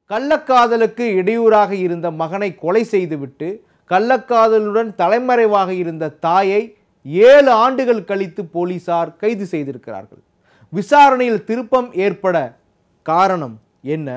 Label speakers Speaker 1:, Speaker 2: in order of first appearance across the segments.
Speaker 1: கள்ளக்காதலுக்கு இடையூறாக இருந்த மகனை கொலை செய்துவிட்டு கள்ளக்காதலுடன் தலைமறைவாக இருந்த தாயை ஏழு ஆண்டுகள் கழித்து போலீசார் கைது செய்திருக்கிறார்கள் விசாரணையில் திருப்பம் ஏற்பட காரணம் என்ன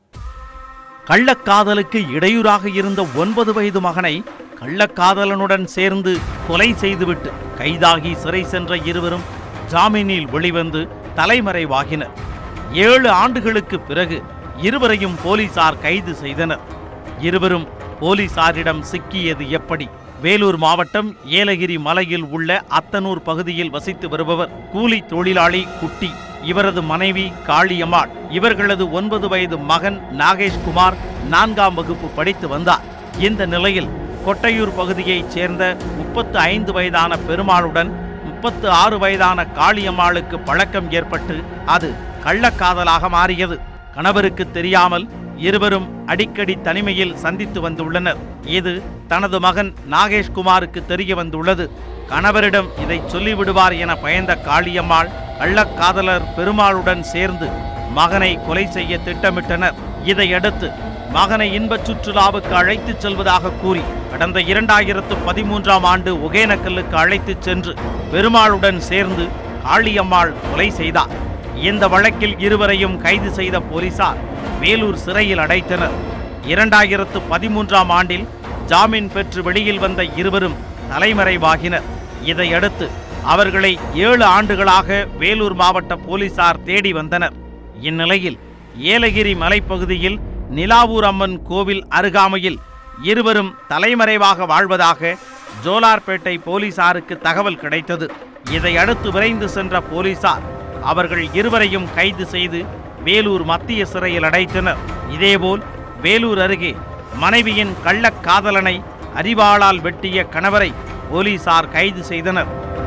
Speaker 2: கள்ளக்காதலுக்கு இடையூறாக இருந்த ஒன்பது வயது மகனை கள்ளக்காதலனுடன் சேர்ந்து கொலை செய்துவிட்டு கைதாகி சிறை சென்ற இருவரும் ஜாமீனில் வெளிவந்து தலைமறைவாகினர் ஏழு ஆண்டுகளுக்கு பிறகு இருவரையும் போலீசார் கைது செய்தனர் இருவரும் போலீசாரிடம் சிக்கியது எப்படி வேலூர் மாவட்டம் ஏலகிரி மலையில் உள்ள அத்தனூர் பகுதியில் வசித்து வருபவர் கூலி தொழிலாளி குட்டி இவரது மனைவி காளியம்மாள் இவர்களது ஒன்பது வயது மகன் நாகேஷ்குமார் நான்காம் வகுப்பு படித்து வந்தார் இந்த நிலையில் கொட்டையூர் பகுதியைச் சேர்ந்த முப்பத்து ஐந்து வயதான பெருமாளுடன் முப்பத்து ஆறு வயதான காளியம்மாளுக்கு பழக்கம் ஏற்பட்டு அது கள்ளக்காதலாக மாறியது கணவருக்கு தெரியாமல் இருவரும் அடிக்கடி தனிமையில் சந்தித்து வந்துள்ளனர் இது தனது மகன் நாகேஷ்குமாருக்கு தெரிய வந்துள்ளது கணவரிடம் இதை சொல்லிவிடுவார் என பயந்த காளியம்மாள் கள்ளக்காதலர் பெருமாளுடன் சேர்ந்து மகனை கொலை செய்ய திட்டமிட்டனர் இதையடுத்து மகனை இன்பச் சுற்றுலாவுக்கு அழைத்துச் செல்வதாக கூறி கடந்த இரண்டாயிரத்து பதிமூன்றாம் ஆண்டு ஒகேனக்கல்லுக்கு அழைத்துச் சென்று பெருமாளுடன் சேர்ந்து காளியம்மாள் கொலை செய்தார் இந்த வழக்கில் இருவரையும் கைது செய்த போலீசார் வேலூர் சிறையில் அடைத்தனர் இரண்டாயிரத்து பதிமூன்றாம் ஆண்டில் ஜாமீன் பெற்று வெளியில் வந்த இருவரும் தலைமறைவாகினர் இதையடுத்து அவர்களை ஏழு ஆண்டுகளாக வேலூர் மாவட்ட போலீசார் தேடி வந்தனர் இந்நிலையில் ஏலகிரி மலைப்பகுதியில் நிலாவூர் அம்மன் கோவில் அருகாமையில் இருவரும் தலைமறைவாக வாழ்வதாக ஜோலார்பேட்டை போலீசாருக்கு தகவல் கிடைத்தது இதையடுத்து விரைந்து சென்ற போலீசார் அவர்கள் இருவரையும் கைது செய்து வேலூர் மத்திய சிறையில் அடைத்தனர் இதேபோல் வேலூர் அருகே மனைவியின் கள்ளக்காதலனை அரிவாளால் வெட்டிய கணவரை போலீசார் கைது செய்தனர்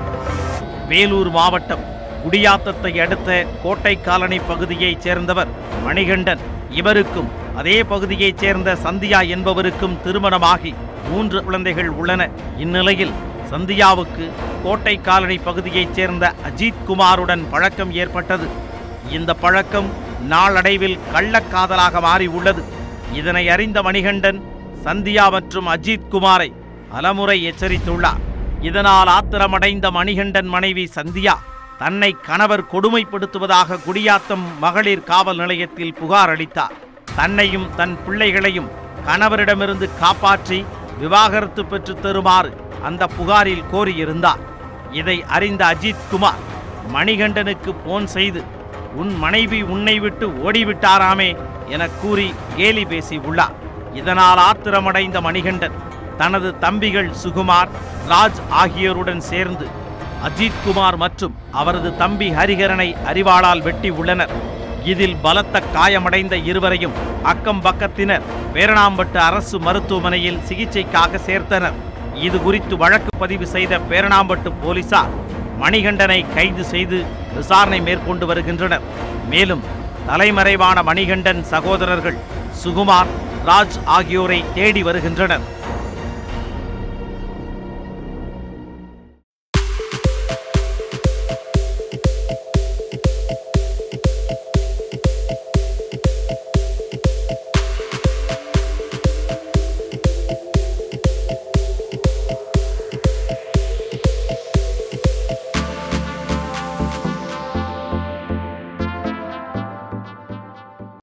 Speaker 2: வேலூர் மாவட்டம் குடியாத்தத்தை அடுத்த கோட்டை காலனி பகுதியைச் சேர்ந்தவர் மணிகண்டன் இவருக்கும் அதே பகுதியைச் சேர்ந்த சந்தியா என்பவருக்கும் திருமணமாகி மூன்று குழந்தைகள் உள்ளன இந்நிலையில் சந்தியாவுக்கு கோட்டை காலனி பகுதியைச் சேர்ந்த அஜித் குமாருடன் பழக்கம் ஏற்பட்டது இந்த பழக்கம் நாளடைவில் கள்ளக்காதலாக மாறி உள்ளது இதனை அறிந்த மணிகண்டன் சந்தியா மற்றும் அஜித் குமாரை பலமுறை எச்சரித்துள்ளார் இதனால் ஆத்திரமடைந்த மணிகண்டன் மனைவி சந்தியா தன்னை கணவர் கொடுமைப்படுத்துவதாக குடியாத்தம் மகளிர் காவல் நிலையத்தில் புகார் அளித்தார் தன்னையும் தன் பிள்ளைகளையும் கணவரிடமிருந்து காப்பாற்றி விவாகரத்து பெற்றுத் தருமாறு அந்த புகாரில் கோரியிருந்தார் இதை அறிந்த அஜித் குமார் மணிகண்டனுக்கு போன் செய்து உன் மனைவி உன்னை விட்டு ஓடிவிட்டாராமே என கூறி கேலி பேசியுள்ளார் இதனால் ஆத்திரமடைந்த மணிகண்டன் தனது தம்பிகள் சுகுமார் ராஜ் ஆகியோருடன் சேர்ந்து அஜித் குமார் மற்றும் அவரது தம்பி ஹரிஹரனை அறிவாளால் வெட்டி உள்ளனர் இதில் பலத்த காயமடைந்த இருவரையும் அக்கம் பக்கத்தினர் பேரணாம்பட்டு அரசு மருத்துவமனையில் சிகிச்சைக்காக சேர்த்தனர் இது குறித்து வழக்கு பதிவு செய்த பேரணாம்பட்டு போலீசார் மணிகண்டனை கைது செய்து விசாரணை மேற்கொண்டு வருகின்றனர் மேலும் தலைமறைவான மணிகண்டன் சகோதரர்கள் சுகுமார் ராஜ் ஆகியோரை தேடி வருகின்றனர்